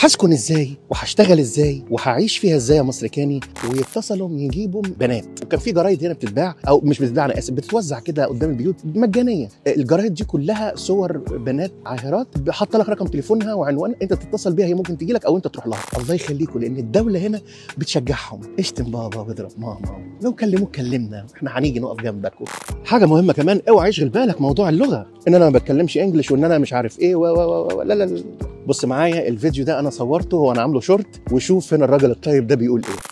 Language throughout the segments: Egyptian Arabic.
هسكن ازاي وهشتغل ازاي وهعيش فيها ازاي يا مصريكاني ويتصلوا يجيبوا بنات وكان في جرايد هنا بتتباع او مش بتتباع انا اسف بتتوزع كده قدام البيوت مجانيه الجرايد دي كلها صور بنات عاهرات حاطه لك رقم تليفونها وعنوان انت تتصل بيها هي ممكن تجي لك او انت تروح لها الله يخليكم لان الدوله هنا بتشجعهم اشتم بابا واضرب ماما لو كلموك كلمنا احنا هنيجي نقف جنبك حاجه مهمه كمان اوعى يشغل بالك موضوع اللغه ان انا ما بتكلمش انجلش وان انا مش عارف ايه و و و لا لا لا بص معايا الفيديو ده انا صورته وانا عامله شورت وشوف هنا الراجل الطيب ده بيقول ايه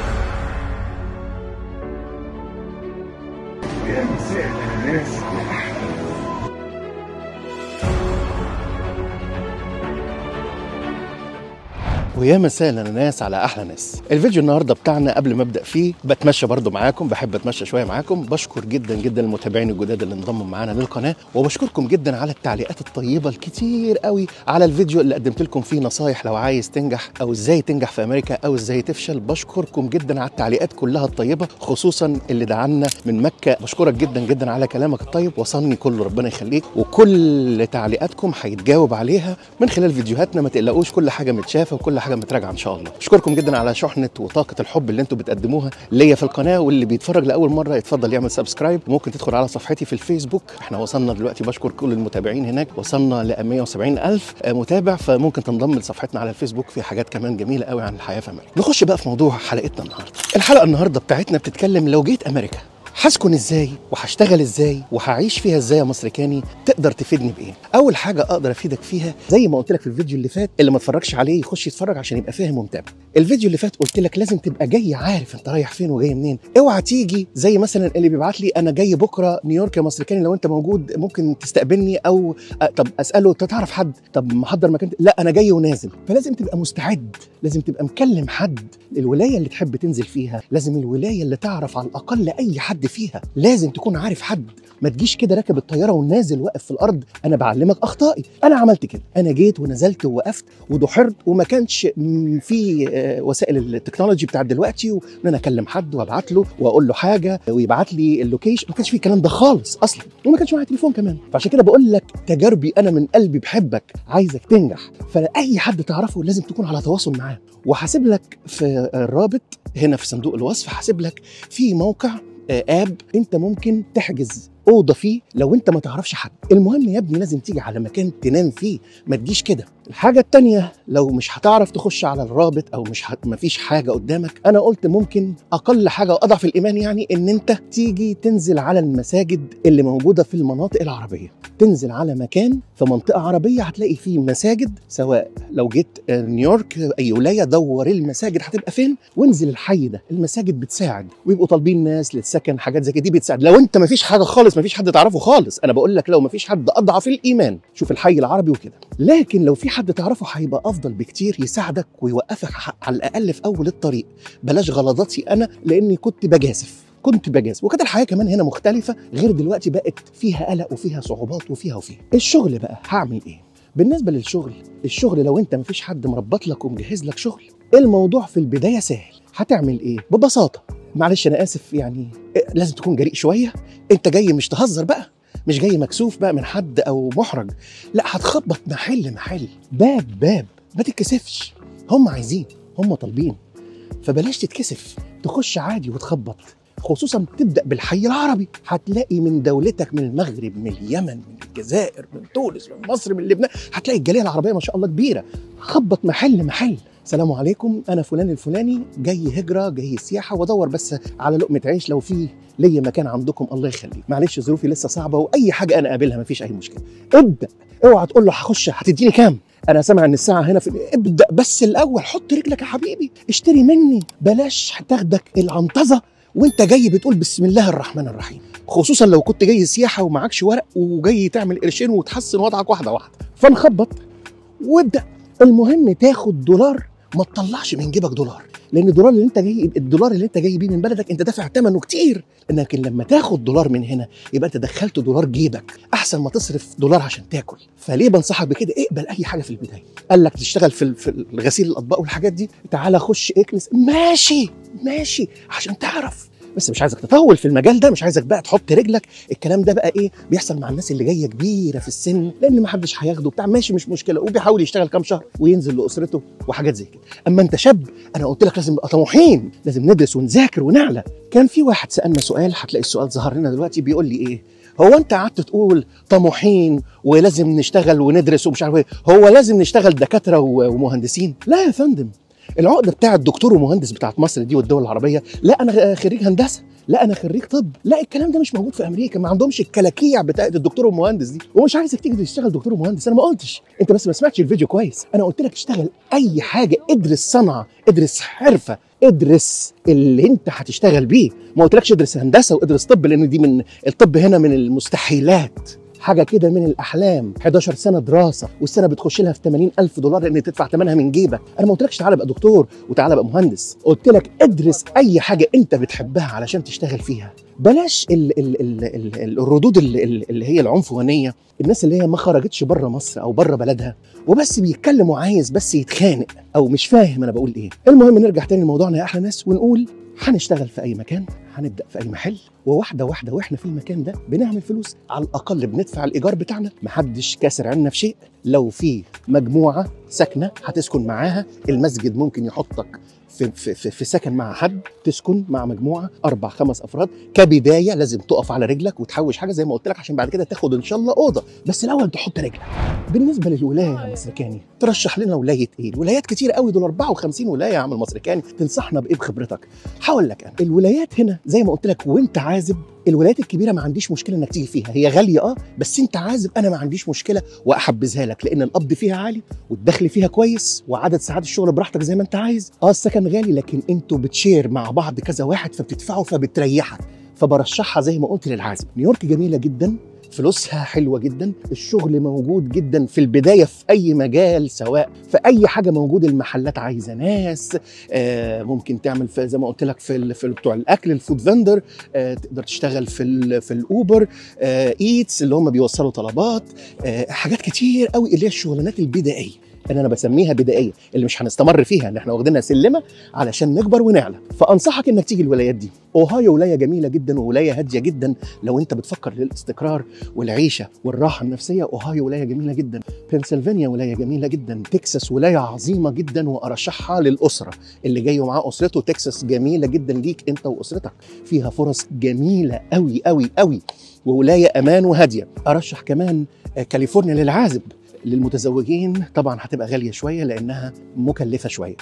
يا مساء الناس ويا مساء الناس على احلى ناس الفيديو النهارده بتاعنا قبل ما ابدا فيه بتمشى برضو معاكم بحب اتمشى شويه معاكم بشكر جدا جدا المتابعين الجداد اللي انضموا معانا للقناه وبشكركم جدا على التعليقات الطيبه الكتير قوي على الفيديو اللي قدمت لكم فيه نصايح لو عايز تنجح او ازاي تنجح في امريكا او ازاي تفشل بشكركم جدا على التعليقات كلها الطيبه خصوصا اللي دعنا من مكه بشكرك جدا جدا على كلامك الطيب وصلني كله ربنا يخليك وكل تعليقاتكم هيتجاوب عليها من خلال فيديوهاتنا ما تقلقوش كل حاجه متشافه وكل حاجه متراجعه ان شاء الله اشكركم جدا على شحنه وطاقه الحب اللي انتم بتقدموها ليا في القناه واللي بيتفرج لاول مره يتفضل يعمل سبسكرايب ممكن تدخل على صفحتي في الفيسبوك احنا وصلنا دلوقتي بشكر كل المتابعين هناك وصلنا ل 170 الف متابع فممكن تنضم لصفحتنا على الفيسبوك في حاجات كمان جميله قوي عن الحياه في امريكا نخش بقى في موضوع حلقتنا النهارده الحلقه النهارده بتاعتنا بتتكلم لو جيت امريكا هسكن ازاي وهشتغل ازاي وهعيش فيها ازاي يا مصريكاني تقدر تفيدني بايه اول حاجه اقدر افيدك فيها زي ما قلت لك في الفيديو اللي فات اللي ما اتفرجش عليه يخش يتفرج عشان يبقى فاهم ومتابع الفيديو اللي فات قلت لك لازم تبقى جاي عارف انت رايح فين وجاي منين اوعى تيجي زي مثلا اللي بيبعت لي انا جاي بكره نيويورك يا مصريكاني لو انت موجود ممكن تستقبلني او أه طب اساله انت تعرف حد طب محضر مكان لا انا جاي ونازل فلازم تبقى مستعد لازم تبقى مكلم حد الولايه اللي تحب تنزل فيها لازم الولايه اللي تعرف على الاقل اي حد فيها لازم تكون عارف حد ما تجيش كده راكب الطياره ونازل واقف في الارض انا بعلمك اخطائي انا عملت كده انا جيت ونزلت ووقفت ودحرت وما كانش في وسائل التكنولوجي بتاعت دلوقتي وان انا اكلم حد وابعت له واقول له حاجه ويبعت لي اللوكيشن ما كانش في الكلام ده خالص اصلا وما كانش معايا تليفون كمان فعشان كده بقول لك تجاربي انا من قلبي بحبك عايزك تنجح فاي حد تعرفه لازم تكون على تواصل معاه وهسيب لك في الرابط هنا في صندوق الوصف هسيب لك في موقع اب انت ممكن تحجز اوضه فيه لو انت ما تعرفش حد المهم يا ابني لازم تيجي على مكان تنام فيه ما تجيش كده الحاجه التانية لو مش هتعرف تخش على الرابط او مش هت... مفيش حاجه قدامك انا قلت ممكن اقل حاجه واضعف الايمان يعني ان انت تيجي تنزل على المساجد اللي موجوده في المناطق العربيه تنزل على مكان في منطقه عربيه هتلاقي فيه مساجد سواء لو جيت نيويورك اي ولايه دور المساجد هتبقى فين وانزل الحي ده المساجد بتساعد ويبقوا طالبين ناس للسكن حاجات زي كده دي بتساعد لو انت مفيش حاجه خالص مفيش حد تعرفه خالص انا بقول لك لو مفيش حد اضعف الايمان شوف الحي العربي وكده لكن لو في حد تعرفه هيبقى افضل بكتير يساعدك ويوقفك على الاقل في اول الطريق بلاش غلطاتي انا لاني كنت بجاسف كنت بجاز وكده الحياه كمان هنا مختلفه غير دلوقتي بقت فيها قلق وفيها صعوبات وفيها وفيها الشغل بقى هعمل ايه بالنسبه للشغل الشغل لو انت مفيش حد مربط لك ومجهز لك شغل الموضوع في البدايه سهل هتعمل ايه ببساطه معلش انا اسف يعني لازم تكون جريء شويه انت جاي مش تهزر بقى مش جاي مكسوف بقى من حد او محرج لا هتخبط محل محل باب باب ما تتكسفش هم عايزين هم طالبين فبلاش تتكسف تخش عادي وتخبط خصوصا تبدا بالحي العربي هتلاقي من دولتك من المغرب من اليمن من الجزائر من تونس من مصر من لبنان هتلاقي الجاليه العربيه ما شاء الله كبيره خبط محل محل السلام عليكم انا فلان الفلاني جاي هجره جاي سياحه وادور بس على لقمه عيش لو في ليا مكان عندكم الله يخليك معلش ظروفي لسه صعبه واي حاجه انا قابلها مفيش اي مشكله ابدا اوعى تقول له هخش هتديني كام انا سامع ان الساعه هنا في ابدا بس الاول حط رجلك يا حبيبي اشتري مني بلاش تاخدك العنطزه وانت جاي بتقول بسم الله الرحمن الرحيم خصوصا لو كنت جاي سياحه ومعكش ورق وجاي تعمل قرشين وتحسن وضعك واحده واحده فنخبط وابدا المهم تاخد دولار ما تطلعش من جيبك دولار لان الدولار اللي انت جاي الدولار اللي انت جاي بيه من بلدك انت دافع ثمنه كتير لكن لما تاخد دولار من هنا يبقى انت دخلت دولار جيبك احسن ما تصرف دولار عشان تاكل فليه بنصحك بكده اقبل اي حاجه في البدايه قال لك تشتغل في في غسيل الاطباق والحاجات دي تعالى خش اكنس ماشي ماشي عشان تعرف بس مش عايزك تطول في المجال ده مش عايزك بقى تحط رجلك الكلام ده بقى ايه بيحصل مع الناس اللي جايه كبيره في السن لان ما حدش هياخده بتاع ماشي مش مشكله وبيحاول يشتغل كام شهر وينزل لاسرته وحاجات زي كده اما انت شاب انا قلت لك لازم نبقى طموحين لازم ندرس ونذاكر ونعلى كان في واحد سالنا سؤال هتلاقي السؤال ظهر لنا دلوقتي بيقول لي ايه هو انت قعدت تقول طموحين ولازم نشتغل وندرس ومش عارف ايه هو لازم نشتغل دكاتره و- ومهندسين لا يا فندم العقده بتاع الدكتور ومهندس بتاعت مصر دي والدول العربيه لا انا خريج هندسه لا انا خريج طب لا الكلام ده مش موجود في امريكا ما عندهمش الكلاكيع بتاعت الدكتور والمهندس دي ومش عايزك تيجي تشتغل دكتور ومهندس انا ما قلتش انت بس ما سمعتش الفيديو كويس انا قلت لك اشتغل اي حاجه ادرس صنعه ادرس حرفه ادرس اللي انت هتشتغل بيه ما قلتلكش ادرس هندسه وادرس طب لان دي من الطب هنا من المستحيلات حاجه كده من الاحلام 11 سنه دراسه والسنه بتخش لها في 80 الف دولار لان تدفع ثمنها من جيبك انا ما قلتلكش تعالى بقى دكتور وتعالى بقى مهندس قلت لك ادرس اي حاجه انت بتحبها علشان تشتغل فيها بلاش ال ال ال ال ال الردود ال- ال- اللي هي العنفوانيه الناس اللي هي ما خرجتش بره مصر او بره بلدها وبس بيتكلم وعايز بس يتخانق او مش فاهم انا بقول ايه المهم نرجع تاني لموضوعنا يا احلى ناس ونقول هنشتغل في اي مكان هنبدا في اي محل وواحده واحده واحنا في المكان ده بنعمل فلوس على الاقل بندفع الايجار بتاعنا محدش كاسر عنا في شيء لو في مجموعه ساكنه هتسكن معاها المسجد ممكن يحطك في, في, في, في سكن مع حد تسكن مع مجموعه اربع خمس افراد كبدايه لازم تقف على رجلك وتحوش حاجه زي ما قلت لك عشان بعد كده تاخد ان شاء الله اوضه بس الاول تحط رجلك بالنسبه للولايه يا مصركاني ترشح لنا ولايه ايه الولايات كتير قوي دول 54 ولايه يا عم المصركاني تنصحنا بايه بخبرتك هقول لك انا الولايات هنا زي ما قلت لك وانت عازب الولايات الكبيره ما عنديش مشكله انك تيجي فيها هي غاليه اه بس انت عازب انا ما عنديش مشكله واحبذها لك لان القبض فيها عالي والدخل فيها كويس وعدد ساعات الشغل براحتك زي ما انت عايز اه السكن غالي لكن انتوا بتشير مع بعض كذا واحد فبتدفعوا فبتريحك فبرشحها زي ما قلت للعازب نيويورك جميله جدا فلوسها حلوه جدا الشغل موجود جدا في البدايه في اي مجال سواء في اي حاجه موجود المحلات عايزه ناس آه ممكن تعمل في زي ما قلت لك في ال- في بتوع الاكل الفود فندر آه تقدر تشتغل في ال في الاوبر آه ايتس اللي هم بيوصلوا طلبات آه حاجات كتير قوي اللي هي الشغلانات البدائيه اللي انا بسميها بدائيه اللي مش هنستمر فيها ان احنا واخدينها سلمه علشان نكبر ونعلى فانصحك انك تيجي الولايات دي اوهايو ولايه جميله جدا وولايه هاديه جدا لو انت بتفكر للاستقرار والعيشه والراحه النفسيه اوهايو ولايه جميله جدا بنسلفانيا ولايه جميله جدا تكساس ولايه عظيمه جدا وارشحها للاسره اللي جاي ومعاه اسرته تكساس جميله جدا ليك انت واسرتك فيها فرص جميله قوي قوي قوي وولايه امان وهاديه ارشح كمان آه، كاليفورنيا للعازب للمتزوجين طبعا هتبقى غاليه شويه لانها مكلفه شويه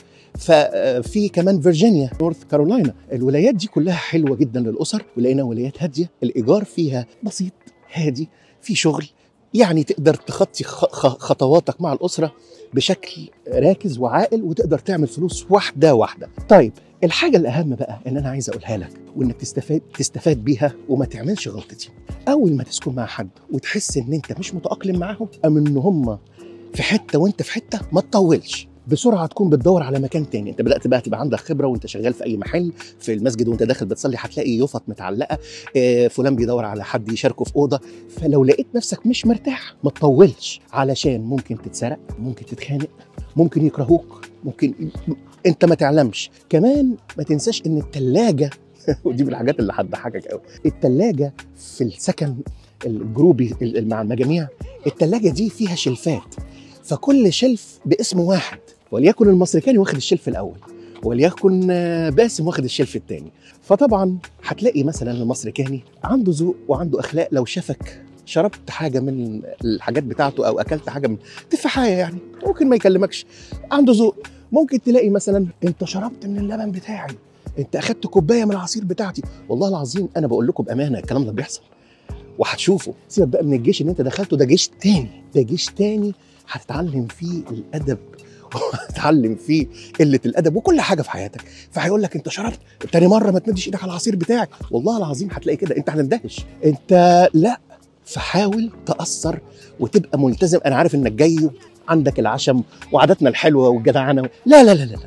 ففي كمان فيرجينيا نورث كارولاينا الولايات دي كلها حلوه جدا للاسر ولقينا ولايات هاديه الايجار فيها بسيط هادي في شغل يعني تقدر تخطي خ- خ- خطواتك مع الاسره بشكل راكز وعاقل وتقدر تعمل فلوس واحده واحده طيب الحاجه الاهم بقى اللي انا عايز اقولها لك وانك تستفاد تستفاد بيها وما تعملش غلطتي اول ما تسكن مع حد وتحس ان انت مش متاقلم معاهم ام ان هم في حته وانت في حته ما تطولش بسرعه تكون بتدور على مكان تاني انت بدات بقى تبقى عندك خبره وانت شغال في اي محل في المسجد وانت داخل بتصلي هتلاقي يفط متعلقه آه، فلان بيدور على حد يشاركه في اوضه فلو لقيت نفسك مش مرتاح ما تطولش علشان ممكن تتسرق ممكن تتخانق ممكن يكرهوك ممكن انت ما تعلمش كمان ما تنساش ان التلاجة ودي من الحاجات اللي هتضحكك قوي التلاجة في السكن الجروبي ال- مع المجاميع التلاجة دي فيها شلفات فكل شلف باسم واحد وليكن المصريكاني واخد الشلف الاول وليكن آه، باسم واخد الشلف الثاني فطبعا هتلاقي مثلا المصريكاني عنده ذوق وعنده اخلاق لو شافك شربت حاجه من الحاجات بتاعته او اكلت حاجه من تفاحيه يعني ممكن ما يكلمكش عنده ذوق ممكن تلاقي مثلا انت شربت من اللبن بتاعي انت اخدت كوبايه من العصير بتاعتي والله العظيم انا بقول لكم بامانه الكلام ده بيحصل وهتشوفوا سيبك بقى من الجيش اللي انت دخلته ده جيش تاني ده جيش تاني هتتعلم فيه الادب وهتتعلم فيه قله الادب وكل حاجه في حياتك فهيقول لك انت شربت تاني مره ما تمدش ايدك على العصير بتاعك والله العظيم هتلاقي كده انت هتندهش انت لا فحاول تاثر وتبقى ملتزم انا عارف انك جاي عندك العشم وعاداتنا الحلوه والجدعنه لا لا لا لا, لا.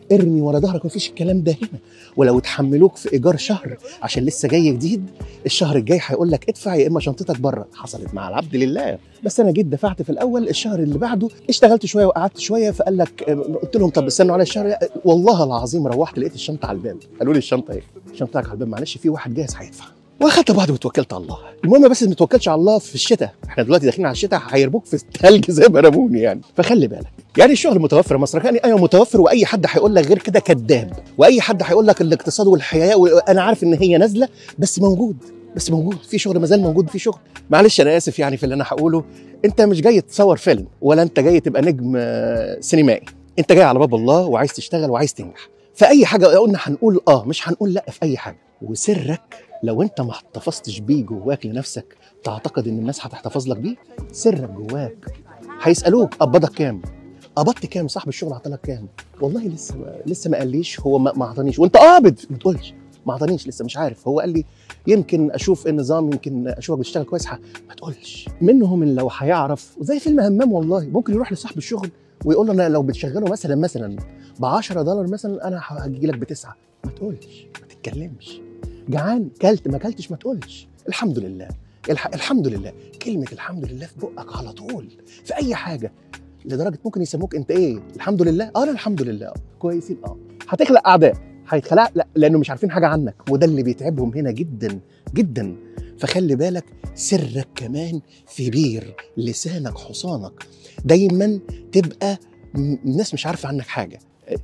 ارمي ورا ظهرك مفيش الكلام ده هنا ولو تحملوك في ايجار شهر عشان لسه جاي جديد الشهر الجاي هيقول لك ادفع يا اما شنطتك بره حصلت مع العبد لله بس انا جيت دفعت في الاول الشهر اللي بعده اشتغلت شويه وقعدت شويه فقال لك آه، قلت لهم طب استنوا على الشهر آه، والله العظيم روحت لقيت الشنطه على الباب قالوا لي الشنطه ايه شنطتك على الباب معلش في واحد جاهز هيدفع واخدت بعض وتوكلت على الله المهم بس ما تتوكلش على الله في الشتاء احنا دلوقتي داخلين على الشتاء هيربوك في الثلج زي ما رموني يعني فخلي بالك يعني الشغل متوفر يا مصر يعني ايوه متوفر واي حد هيقول لك غير كده كذاب واي حد هيقول لك الاقتصاد والحياه وانا عارف ان هي نازله بس موجود بس موجود في شغل مازال موجود في شغل معلش انا اسف يعني في اللي انا هقوله انت مش جاي تصور فيلم ولا انت جاي تبقى نجم آه، سينمائي انت جاي على باب الله وعايز تشتغل وعايز تنجح فاي حاجه قلنا هنقول اه مش هنقول لا في اي حاجه وسرك لو انت ما احتفظتش بيه جواك لنفسك تعتقد ان الناس هتحتفظ لك بيه سرك جواك هيسالوك قبضك كام قبضت كام صاحب الشغل عطالك كام والله لسه ما لسه ما قاليش هو ما ما اعطانيش وانت قابض ما تقولش ما اعطانيش لسه مش عارف هو قال لي يمكن اشوف النظام يمكن اشوفك بتشتغل كويس ح- ما تقولش منهم اللي لو هيعرف زي فيلم همام والله ممكن يروح لصاحب الشغل ويقول له انا لو بتشغله مثلا مثلا ب 10 دولار مثلا انا هجي لك بتسعه ما تقولش ما تتكلمش جعان كلت ما كلتش ما تقولش الحمد لله الح... الحمد لله كلمه الحمد لله في بقك على طول في اي حاجه لدرجه ممكن يسموك انت ايه الحمد لله اه انا الحمد لله كويسين اه هتخلق اعداء هيتخلق لا لانه مش عارفين حاجه عنك وده اللي بيتعبهم هنا جدا جدا فخلي بالك سرك كمان في بير لسانك حصانك دايما تبقى م- الناس مش عارفه عنك حاجه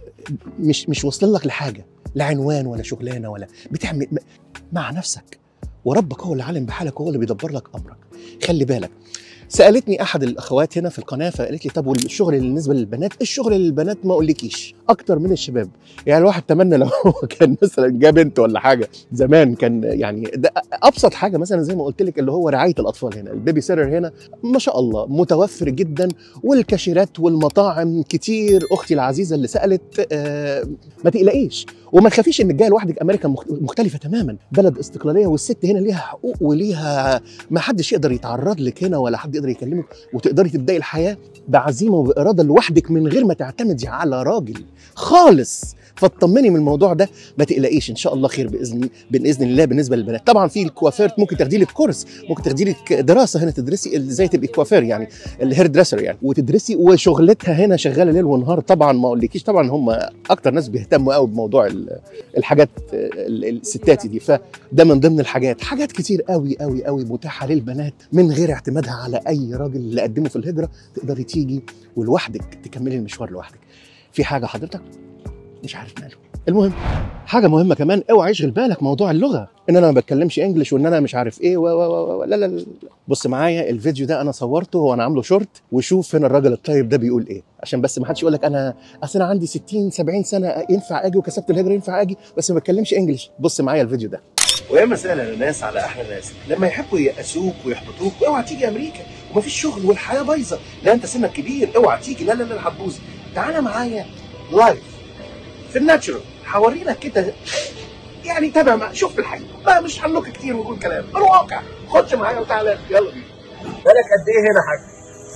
مش مش واصل لك لحاجه لا عنوان ولا شغلانه ولا بتعمل م- مع نفسك وربك هو اللي عالم بحالك هو اللي بيدبر لك امرك خلي بالك سالتني احد الاخوات هنا في القناه فقالت لي طب والشغل بالنسبه للبنات الشغل للبنات ما اقولكيش اكتر من الشباب يعني الواحد تمنى لو هو كان مثلا جاب بنت ولا حاجه زمان كان يعني ده ابسط حاجه مثلا زي ما قلت لك اللي هو رعايه الاطفال هنا البيبي سيرر هنا ما شاء الله متوفر جدا والكاشيرات والمطاعم كتير اختي العزيزه اللي سالت آه ما تقلقيش وما تخافيش انك جايه لوحدك امريكا مخ- مختلفه تماما بلد استقلاليه والست هنا ليها حقوق وليها ما حدش يقدر يتعرض لك هنا ولا حد يقدر يكلمك وتقدري تبداي الحياه بعزيمه وباراده لوحدك من غير ما تعتمدي على راجل خالص فاطمني من الموضوع ده ما تقلقيش ان شاء الله خير باذن باذن الله بالنسبه للبنات طبعا في الكوافير ممكن تاخدي لك كورس ممكن تاخدي لك دراسه هنا تدرسي ازاي تبقي كوافير يعني الهير دريسر يعني وتدرسي وشغلتها هنا شغاله ليل ونهار طبعا ما اقولكيش طبعا هم اكتر ناس بيهتموا قوي بموضوع ال- الحاجات ال- الستاتي دي فده من ضمن الحاجات حاجات كتير قوي قوي قوي متاحه للبنات من غير اعتمادها على اي راجل اللي قدمه في الهجره تقدري تيجي ولوحدك تكملي المشوار لوحدك في حاجه حضرتك مش عارف ماله المهم حاجه مهمه كمان اوعى يشغل بالك موضوع اللغه ان انا ما بتكلمش انجلش وان انا مش عارف ايه و و و و- لا لا لا بص معايا الفيديو ده انا صورته وانا عامله شورت وشوف هنا الراجل الطيب ده بيقول ايه عشان بس ما حدش يقول لك انا اصل انا عندي 60 70 سنه ينفع اجي وكسبت الهجره ينفع اجي بس ما بتكلمش انجلش بص معايا الفيديو ده ويا مسألة الناس على احلى ناس لما يحبوا ييأسوك ويحبطوك اوعى تيجي امريكا ومفيش شغل والحياه بايظه لا انت سنك كبير اوعى تيجي لا لا لا هتبوظ تعالى معايا لايف في الناتشرال هوريلك كده يعني تابع مع شوف الحقيقه ما مش هنلوك كتير ونقول كلام الواقع خدش معايا وتعالى يلا بينا بالك قد ايه هنا حاج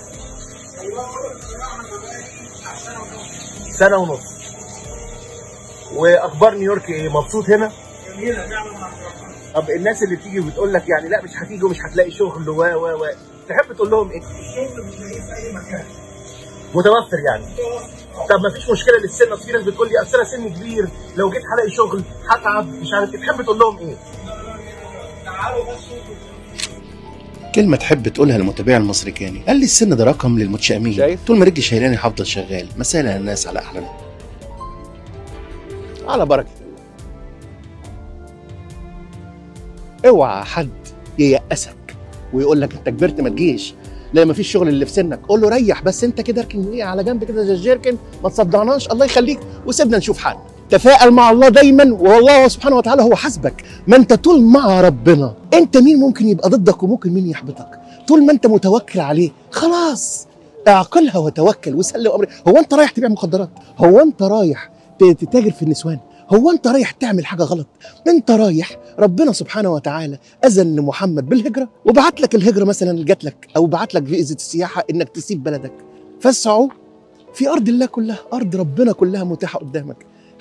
سنه ونص واخبار نيويورك ايه مبسوط هنا طب الناس اللي بتيجي وبتقول لك يعني لا مش هتيجي ومش هتلاقي شغل و و و تحب تقول لهم ايه؟ الشغل مش لاقيه في اي مكان متوفر يعني طب ما فيش مشكله للسن اصل في ناس بتقول لي اصل انا سني كبير لو جيت هلاقي شغل هتعب مش عارف ايه تحب تقول لهم ايه؟ تعالوا بس شوفوا كلمة تحب تقولها للمتابع المصريكاني قال لي السن ده رقم للمتشائمين شايف؟ طول ما رجلي شايلاني هفضل شغال مساء الناس على أحلامي على بركة الله اوعى حد ييأسك ويقول لك انت كبرت ما تجيش لا ما فيش شغل اللي في سنك قول له ريح بس انت كده اركن ايه على جنب كده زي الجيركن ما تصدعناش الله يخليك وسيبنا نشوف حل تفائل مع الله دايما والله سبحانه وتعالى هو حسبك ما انت طول مع ربنا انت مين ممكن يبقى ضدك وممكن مين يحبطك طول ما انت متوكل عليه خلاص اعقلها وتوكل وسلم امرك هو انت رايح تبيع مخدرات هو انت رايح ت- تتاجر في النسوان هو انت رايح تعمل حاجه غلط انت رايح ربنا سبحانه وتعالى اذن لمحمد بالهجره وبعت لك الهجره مثلا جات لك او بعت لك فيزة السياحه انك تسيب بلدك فاسعوا في ارض الله كلها ارض ربنا كلها متاحه قدامك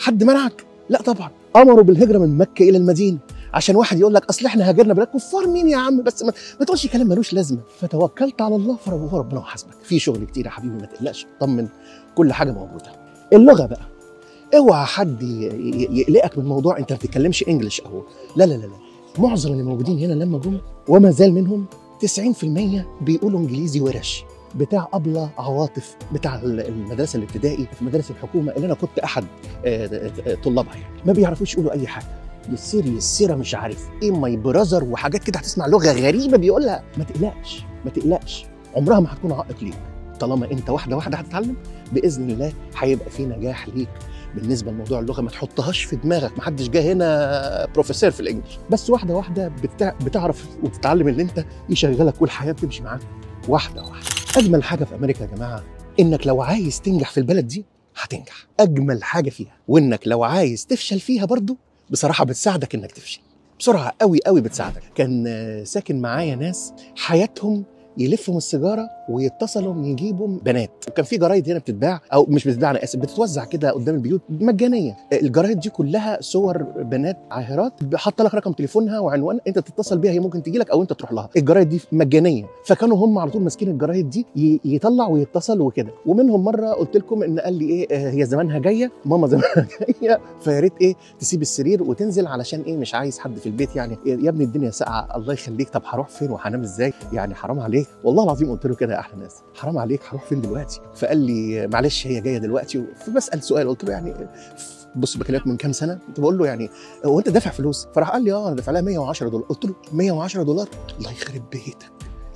حد منعك لا طبعا امروا بالهجره من مكه الى المدينه عشان واحد يقول لك اصل احنا هاجرنا بلاد كفار مين يا عم بس ما, ما تقولش كلام ملوش لازمه فتوكلت على الله فرب ربنا وحسبك في شغل كتير يا حبيبي ما تقلقش طمن كل حاجه موجوده اللغه بقى اوعى حد ي- ي- يقلقك من موضوع انت ما بتتكلمش انجلش او لا لا لا لا معظم اللي موجودين هنا لما جم وما زال منهم 90% بيقولوا انجليزي ورش بتاع ابله عواطف بتاع المدرسه الابتدائي في مدارس الحكومه اللي انا كنت احد آه، آه، طلابها يعني ما بيعرفوش يقولوا اي حاجه يصير يصير مش عارف ايه ماي براذر وحاجات كده هتسمع لغه غريبه بيقولها ما تقلقش ما تقلقش عمرها ما هتكون عائق ليك طالما انت واحده واحده هتتعلم باذن الله هيبقى في نجاح ليك بالنسبه لموضوع اللغه ما تحطهاش في دماغك ما حدش جه هنا بروفيسور في الانجليش بس واحده واحده بتع... بتعرف وتتعلم ان انت يشغلك والحياه بتمشي معاك واحده واحده اجمل حاجه في امريكا يا جماعه انك لو عايز تنجح في البلد دي هتنجح اجمل حاجه فيها وانك لو عايز تفشل فيها برضو بصراحه بتساعدك انك تفشل بسرعه قوي قوي بتساعدك كان آه، ساكن معايا ناس حياتهم يلفوا من السيجاره ويتصلوا يجيبوا بنات وكان في جرايد هنا بتتباع او مش بتتباع انا اسف بتتوزع كده قدام البيوت مجانيه الجرايد دي كلها صور بنات عاهرات حاطه لك رقم تليفونها وعنوان انت تتصل بيها هي ممكن تجي لك او انت تروح لها الجرايد دي مجانيه فكانوا هم على طول ماسكين الجرايد دي ي- يطلع ويتصل وكده ومنهم مره قلت لكم ان قال لي ايه آه، هي زمانها جايه ماما زمانها جايه فيا ريت ايه تسيب السرير وتنزل علشان ايه مش عايز حد في البيت يعني يا ابني الدنيا ساقعه الله يخليك طب هروح فين وهنام ازاي يعني حرام عليك والله العظيم قلت له كده يا احلى ناس حرام عليك هروح فين دلوقتي فقال لي معلش هي جايه دلوقتي فبسال سؤال قلت له يعني بص بكلمك من كام سنه كنت بقول له يعني هو انت دافع فلوس فراح قال لي اه انا دافع لها 110 دولار قلت له 110 دولار الله يخرب بيتك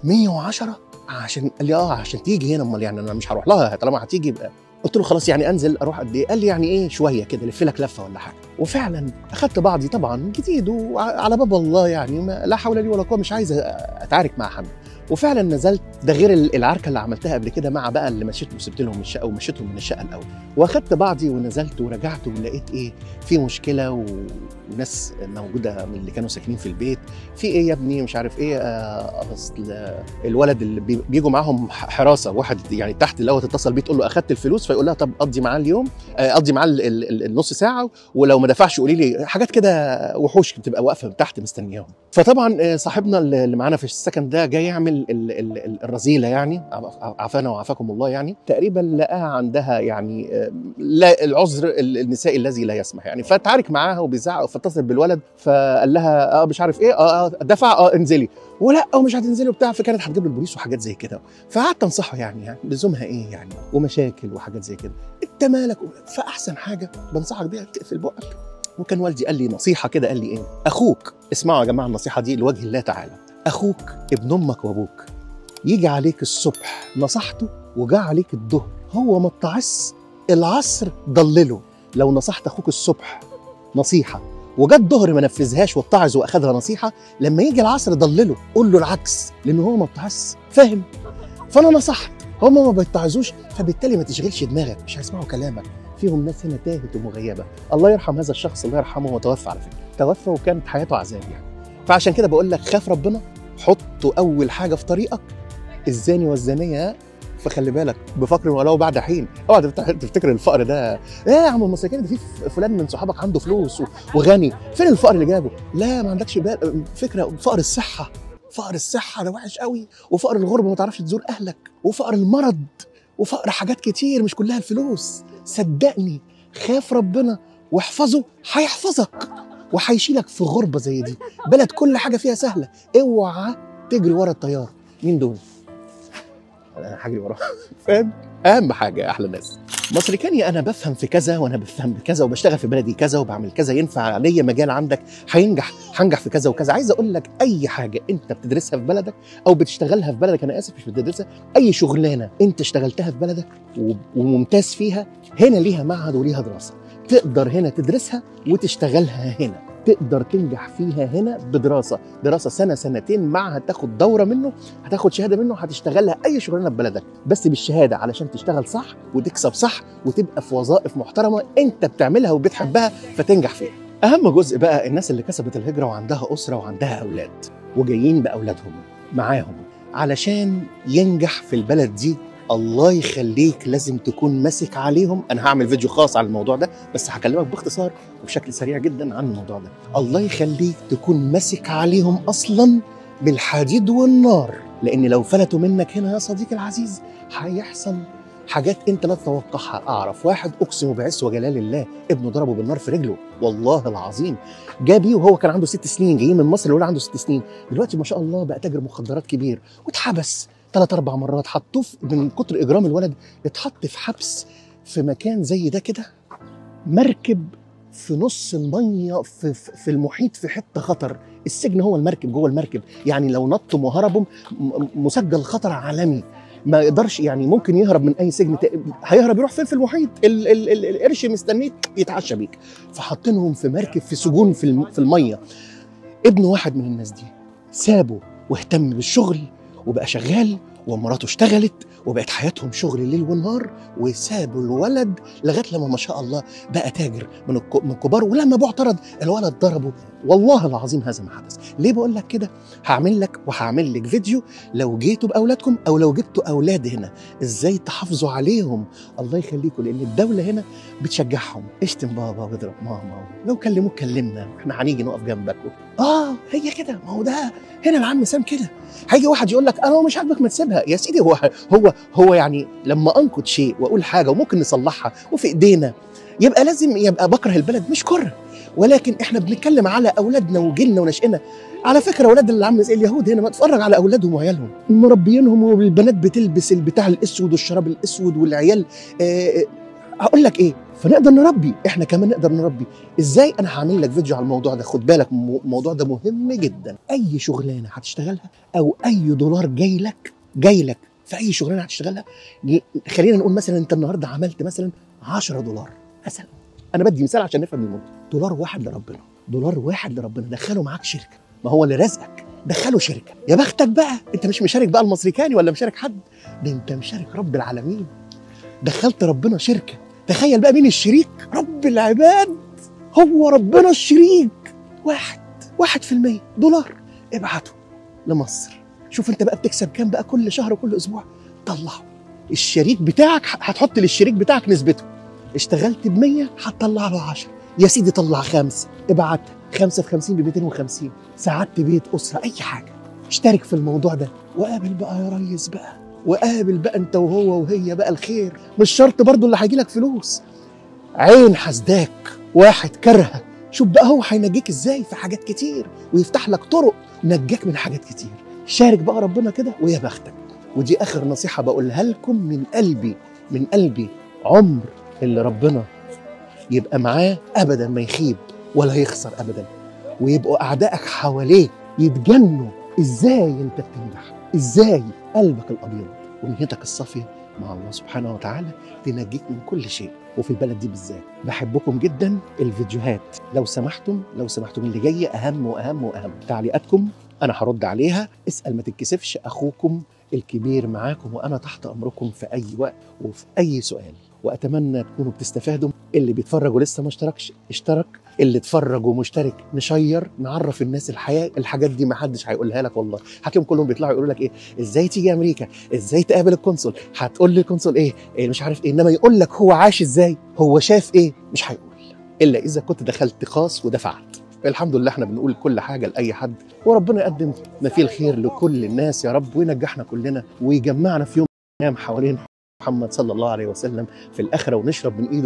110 عشان قال لي اه عشان تيجي هنا امال يعني انا مش هروح لها طالما هتيجي يبقى قلت له خلاص يعني انزل اروح قد ايه؟ قال لي يعني ايه شويه كده لف لك لفه ولا حاجه وفعلا اخدت بعضي طبعا جديد وعلى باب الله يعني ما لا حول لي ولا قوه مش عايز اتعارك مع حد وفعلا نزلت ده غير العركه اللي عملتها قبل كده مع بقى اللي مشيت وسبت لهم الشقه ومشيتهم من الشقه الاول واخدت بعضي ونزلت ورجعت ولقيت ايه في مشكله و... وناس موجوده من اللي كانوا ساكنين في البيت في ايه يا ابني مش عارف ايه آه، اصل الولد اللي بي- بيجوا معاهم ح- حراسه واحد يعني تحت الاول تتصل بيه تقول له اخدت الفلوس فيقول لها طب قضي معاه اليوم آه، قضي معاه ال- ال- ال- النص ساعه ولو ما دفعش قولي لي حاجات كده وحوش بتبقى واقفه تحت مستنياهم فطبعا آه، صاحبنا اللي اللي معانا في السكن ده جاي يعمل ال- ال- ال- الرذيله يعني عف- عافانا وعافاكم الله يعني تقريبا لقاها عندها يعني آه، لا العذر ال- النسائي الذي لا يسمح يعني فتعارك معاها وبيزعق فاتصل بالولد فقال لها اه مش عارف ايه اه اه دفع اه انزلي ولا ومش هتنزلي وبتاع فكانت هتجيب له البوليس وحاجات زي كده فقعدت انصحه يعني, يعني لزومها ايه يعني ومشاكل وحاجات زي كده انت مالك فاحسن حاجه بنصحك بيها تقفل بقك وكان والدي قال لي نصيحه كده قال لي ايه اخوك اسمعوا يا جماعه النصيحه دي لوجه الله تعالى اخوك ابن امك وابوك يجي عليك الصبح نصحته وجا عليك الظهر هو ما اتعس العصر ضلله لو نصحت اخوك الصبح نصيحه وجا الظهر ما نفذهاش واتعظ واخدها نصيحه لما يجي العصر ضلله قول له العكس لان هو ما اتعس فاهم فانا نصحت هم ما بيتعظوش فبالتالي ما تشغلش دماغك مش هيسمعوا كلامك فيهم ناس هنا تاهت ومغيبه الله يرحم هذا الشخص الله يرحمه وتوفى على فكره توفى وكانت حياته عذاب يعني فعشان كده بقول لك خاف ربنا حطه اول حاجه في طريقك الزاني والزانيه فخلي بالك بفقر ولو بعد حين اوعى تفتح- تفتكر الفقر ده ايه يا عم المساكين ده في فلان من صحابك عنده فلوس و- وغني فين الفقر اللي جابه لا ما عندكش بال فكره فقر الصحه فقر الصحه ده وحش قوي وفقر الغربه ما تعرفش تزور اهلك وفقر المرض وفقر حاجات كتير مش كلها الفلوس صدقني خاف ربنا واحفظه هيحفظك وهيشيلك في غربه زي دي بلد كل حاجه فيها سهله اوعى تجري ورا التيار مين دول انا هجري وراه فاهم اهم حاجه يا احلى ناس مصري كاني انا بفهم في كذا وانا بفهم كذا وبشتغل في بلدي كذا وبعمل كذا ينفع ليا مجال عندك هينجح هنجح في كذا وكذا عايز اقول لك اي حاجه انت بتدرسها في بلدك او بتشتغلها في بلدك انا اسف مش بتدرسها اي شغلانه انت اشتغلتها في بلدك و- وممتاز فيها هنا ليها معهد وليها دراسه تقدر هنا تدرسها وتشتغلها هنا تقدر تنجح فيها هنا بدراسه دراسه سنه سنتين معهد تاخد دوره منه هتاخد شهاده منه هتشتغلها اي شغلانه في بلدك بس بالشهاده علشان تشتغل صح وتكسب صح وتبقى في وظائف محترمه انت بتعملها وبتحبها فتنجح فيها اهم جزء بقى الناس اللي كسبت الهجره وعندها اسره وعندها اولاد وجايين باولادهم معاهم علشان ينجح في البلد دي الله يخليك لازم تكون ماسك عليهم انا هعمل فيديو خاص على الموضوع ده بس هكلمك باختصار وبشكل سريع جدا عن الموضوع ده الله يخليك تكون ماسك عليهم اصلا بالحديد والنار لان لو فلتوا منك هنا يا صديقي العزيز هيحصل حاجات انت لا تتوقعها اعرف واحد اقسم بعز وجلال الله ابنه ضربه بالنار في رجله والله العظيم جه بيه وهو كان عنده ست سنين جايين من مصر الولد عنده ست سنين دلوقتي ما شاء الله بقى تاجر مخدرات كبير واتحبس ثلاث اربع مرات حطوه في- من كتر اجرام الولد اتحط في حبس في مكان زي ده كده مركب في نص الميه في, في في المحيط في حته خطر السجن هو المركب جوه المركب يعني لو نطوا وهربوا م- مسجل خطر عالمي ما يقدرش يعني ممكن يهرب من اي سجن تا- هيهرب يروح فين في المحيط ال ال ال القرش مستنيك يتعشى بيك فحاطينهم في مركب في سجون في, الم في الميه ابن واحد من الناس دي سابه واهتم بالشغل وبقى شغال ومراته اشتغلت وبقت حياتهم شغل الليل والنهار وسابوا الولد لغايه لما ما شاء الله بقى تاجر من الك- من الكبار ولما ابوه اعترض الولد ضربه والله العظيم هذا ما حدث ليه بقول لك كده هعمل لك وهعمل لك فيديو لو جيتوا باولادكم او لو جبتوا اولاد هنا ازاي تحافظوا عليهم الله يخليكم لان الدوله هنا بتشجعهم اشتم بابا واضرب ماما لو كلموك كلمنا احنا هنيجي نقف جنبك اه هي كده ما هو ده هنا العم سام كده هيجي واحد يقول لك انا هو مش عاجبك ما تسيبها يا سيدي هو هو هو يعني لما انقد شيء واقول حاجه وممكن نصلحها وفي ايدينا يبقى لازم يبقى بكره البلد مش كره ولكن احنا بنتكلم على اولادنا وجيلنا ونشأنا على فكره اولاد العم زي اليهود هنا ما تتفرج على اولادهم وعيالهم مربيينهم والبنات بتلبس البتاع الاسود والشراب الاسود والعيال آه هقول لك ايه فنقدر نربي احنا كمان نقدر نربي ازاي انا هعمل لك فيديو على الموضوع ده خد بالك مو- الموضوع ده مهم جدا اي شغلانه هتشتغلها او اي دولار جاي لك جاي لك في اي شغلانه هتشتغلها ل- خلينا نقول مثلا انت النهارده عملت مثلا 10 دولار مثلا انا بدي مثال عشان نفهم الموضوع دولار واحد لربنا دولار واحد لربنا دخله معاك شركه ما هو اللي رزقك دخله شركه يا بختك بقى انت مش مشارك بقى المصريكاني ولا مشارك حد ده انت مشارك رب العالمين دخلت ربنا شركه تخيل بقى مين الشريك رب العباد هو ربنا الشريك واحد واحد في المية دولار ابعته لمصر شوف انت بقى بتكسب كام بقى كل شهر وكل اسبوع طلعه الشريك بتاعك هتحط للشريك بتاعك نسبته اشتغلت ب 100 هتطلع له 10 يا سيدي طلع خمسه ابعت خمسه في 50 ب 250 ساعدت بيت اسره اي حاجه اشترك في الموضوع ده وقابل بقى يا ريس بقى وقابل بقى انت وهو وهي بقى الخير مش شرط برضو اللي هيجي لك فلوس عين حسداك واحد كرهك شوف بقى هو هينجيك ازاي في حاجات كتير ويفتح لك طرق نجاك من حاجات كتير شارك بقى ربنا كده ويا بختك ودي اخر نصيحه بقولها لكم من قلبي من قلبي عمر اللي ربنا يبقى معاه ابدا ما يخيب ولا يخسر ابدا ويبقوا اعدائك حواليك يتجنوا ازاي انت بتنجح ازاي قلبك الابيض ونيتك الصافيه مع الله سبحانه وتعالى تنجيك من كل شيء وفي البلد دي بالذات بحبكم جدا الفيديوهات لو سمحتم لو سمحتم اللي جاي اهم واهم واهم تعليقاتكم انا هرد عليها اسال ما تتكسفش اخوكم الكبير معاكم وانا تحت امركم في اي وقت وفي اي سؤال واتمنى تكونوا بتستفادوا اللي بيتفرج ولسه ما اشتركش اشترك اللي اتفرج ومشترك نشير نعرف الناس الحياه الحاجات دي ما حدش هيقولها لك والله هتلاقيهم كلهم بيطلعوا يقولوا لك ايه ازاي تيجي امريكا ازاي تقابل القنصل هتقول لي القنصل ايه, إيه مش عارف ايه انما يقول لك هو عاش ازاي هو شاف ايه مش هيقول الا اذا كنت دخلت خاص ودفعت الحمد لله احنا بنقول كل حاجه لاي حد وربنا يقدم ما فيه الخير لكل الناس يا رب وينجحنا كلنا ويجمعنا في يوم ننام حوالين محمد صلى الله عليه وسلم في الاخره ونشرب من ايده